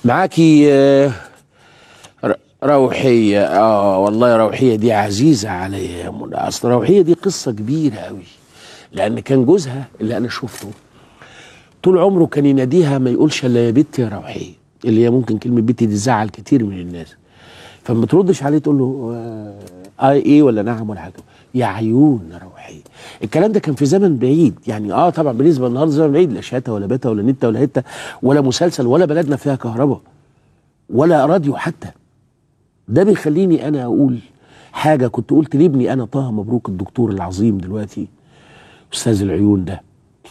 معاكي آه، ر- روحية اه والله روحية دي عزيزة عليا يا منى اصل روحية دي قصة كبيرة قوي لان كان جوزها اللي انا شفته طول عمره كان يناديها ما يقولش الا يا بنتي يا روحية اللي هي ممكن كلمة بنتي دي تزعل كتير من الناس فما تردش عليه تقول له آه آه ايه ولا نعم ولا حاجه يا عيون روحيه الكلام ده كان في زمن بعيد يعني اه طبعا بالنسبه للنهارده زمن بعيد لا شاتا ولا بتا ولا نتا ولا هتا ولا مسلسل ولا بلدنا فيها كهرباء ولا راديو حتى ده بيخليني انا اقول حاجه كنت قلت لابني انا طه مبروك الدكتور العظيم دلوقتي استاذ العيون ده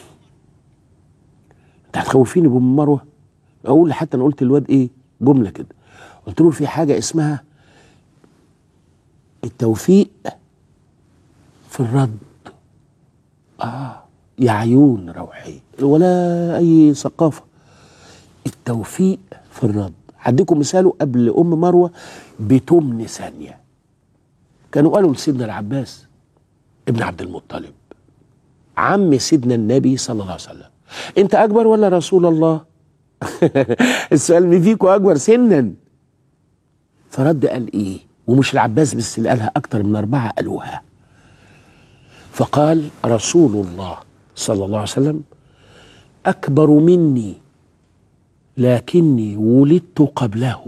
انت هتخوفيني بام مروه اقول حتى انا قلت الواد ايه جمله كده قلت له في حاجه اسمها التوفيق في الرد اه يا عيون روحي ولا اي ثقافه التوفيق في الرد هديكم مثاله قبل ام مروه بتمن ثانيه كانوا قالوا لسيدنا العباس ابن عبد المطلب عم سيدنا النبي صلى الله عليه وسلم انت اكبر ولا رسول الله السؤال مين فيكم اكبر سنا فرد قال ايه ومش العباس بس اللي قالها اكتر من اربعه قالوها فقال رسول الله صلى الله عليه وسلم اكبر مني لكني ولدت قبله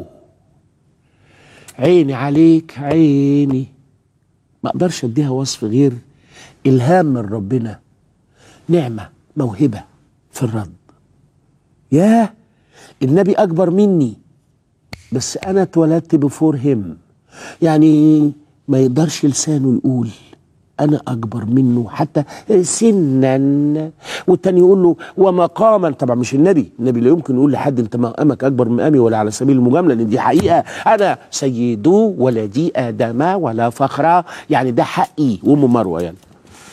عيني عليك عيني ما اقدرش اديها وصف غير الهام من ربنا نعمه موهبه في الرد ياه النبي اكبر مني بس انا اتولدت بفور هيم يعني ما يقدرش لسانه يقول انا اكبر منه حتى سنا والتاني يقول له ومقاما طبعا مش النبي النبي لا يمكن يقول لحد انت مقامك اكبر من مقامي ولا على سبيل المجامله لان دي حقيقه انا سيد ولدي ادم ولا فخرا يعني ده حقي وام مروه يعني